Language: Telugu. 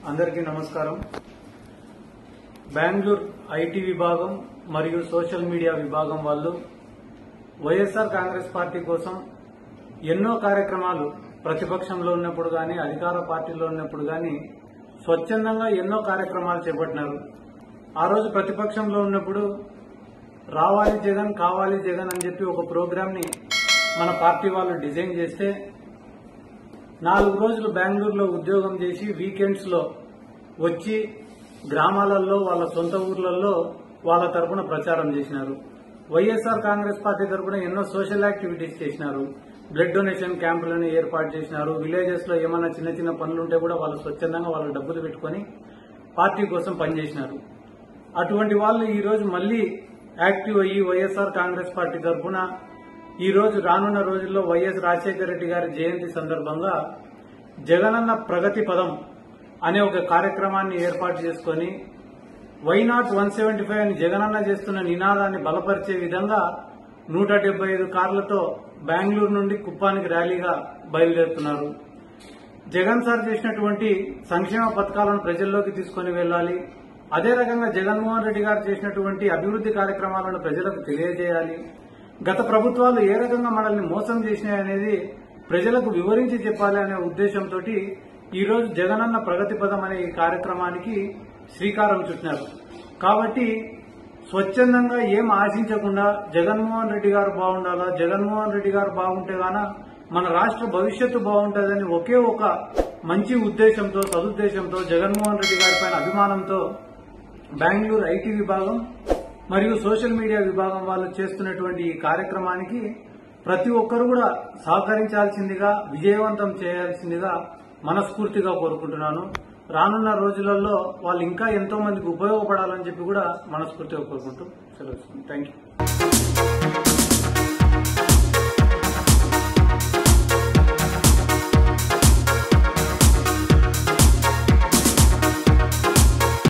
అందరికీ నమస్కారం బెంగళూరు ఐటీ విభాగం మరియు సోషల్ మీడియా విభాగం వాళ్ళు వైఎస్ఆర్ కాంగ్రెస్ పార్టీ కోసం ఎన్నో కార్యక్రమాలు ప్రతిపక్షంలో ఉన్నప్పుడు గాని అధికార పార్టీలో ఉన్నప్పుడు గాని స్వచ్ఛందంగా ఎన్నో కార్యక్రమాలు చేపట్టినారు ఆ రోజు ప్రతిపక్షంలో ఉన్నప్పుడు రావాలి జగన్ కావాలి జగన్ అని చెప్పి ఒక ప్రోగ్రామ్ ని మన పార్టీ వాళ్ళు డిజైన్ చేస్తే నాలుగు రోజులు బెంగళూరులో ఉద్యోగం చేసి వీకెండ్స్ లో వచ్చి గ్రామాలలో వాళ్ళ సొంత ఊర్లలో వాళ్ళ తరపున ప్రచారం చేసినారు వైఎస్ఆర్ కాంగ్రెస్ పార్టీ తరపున ఎన్నో సోషల్ యాక్టివిటీస్ చేసినారు బ్లడ్ డొనేషన్ క్యాంపులను ఏర్పాటు చేసినారు విలేజెస్ లో ఏమైనా చిన్న చిన్న పనులు ఉంటే కూడా వాళ్ళు స్వచ్ఛందంగా వాళ్ళ డబ్బులు పెట్టుకొని పార్టీ కోసం పనిచేసినారు అటువంటి వాళ్ళు ఈ రోజు మళ్లీ యాక్టివ్ అయ్యి వైఎస్ఆర్ కాంగ్రెస్ పార్టీ తరఫున ఈ రోజు రానున్న రోజుల్లో వైఎస్ రాజశేఖర రెడ్డి గారి జయంతి సందర్భంగా జగనన్న ప్రగతి పదం అనే ఒక కార్యక్రమాన్ని ఏర్పాటు చేసుకొని why not one seventy five అని జగనన్న చేస్తున్న నినాదాన్ని బలపరిచే విధంగా నూట డెబ్బై ఐదు కార్లతో బెంగళూరు నుండి కుప్పానికి ర్యాలీగా బయలుదేరుతున్నారు జగన్ సార్ చేసినటువంటి సంక్షేమ పథకాలను ప్రజల్లోకి తీసుకొని వెళ్ళాలి అదే రకంగా జగన్మోహన్ రెడ్డి గారు చేసినటువంటి అభివృద్ధి కార్యక్రమాలను ప్రజలకు తెలియజేయాలి గత ప్రభుత్వాలు ఏ రకంగా మనల్ని మోసం చేసినాయనేది ప్రజలకు వివరించి చెప్పాలి అనే ఉద్దేశంతో ఈ రోజు జగనన్న ప్రగతి పదం అనే ఈ కార్యక్రమానికి శ్రీకారం చుట్టినారు కాబట్టి స్వచ్ఛందంగా ఏం ఆశించకుండా జగన్మోహన్ రెడ్డి గారు బాగుండాలా జగన్మోహన్ రెడ్డి గారు బాగుంటే గాన మన రాష్ట్ర భవిష్యత్తు బాగుంటుందని ఒకే ఒక మంచి ఉద్దేశంతో సదుద్దేశంతో జగన్మోహన్ రెడ్డి గారి పైన అభిమానంతో బెంగళూరు ఐటీ విభాగం మరియు సోషల్ మీడియా విభాగం వాళ్ళు చేస్తున్నటువంటి ఈ కార్యక్రమానికి ప్రతి ఒక్కరు కూడా సహకరించాల్సిందిగా విజయవంతం చేయాల్సిందిగా మనస్ఫూర్తిగా కోరుకుంటున్నాను రానున్న రోజులలో వాళ్ళు ఇంకా ఎంతో మందికి ఉపయోగపడాలని చెప్పి కూడా మనస్ఫూర్తిగా కోరుకుంటూ సెలవు థ్యాంక్ యూ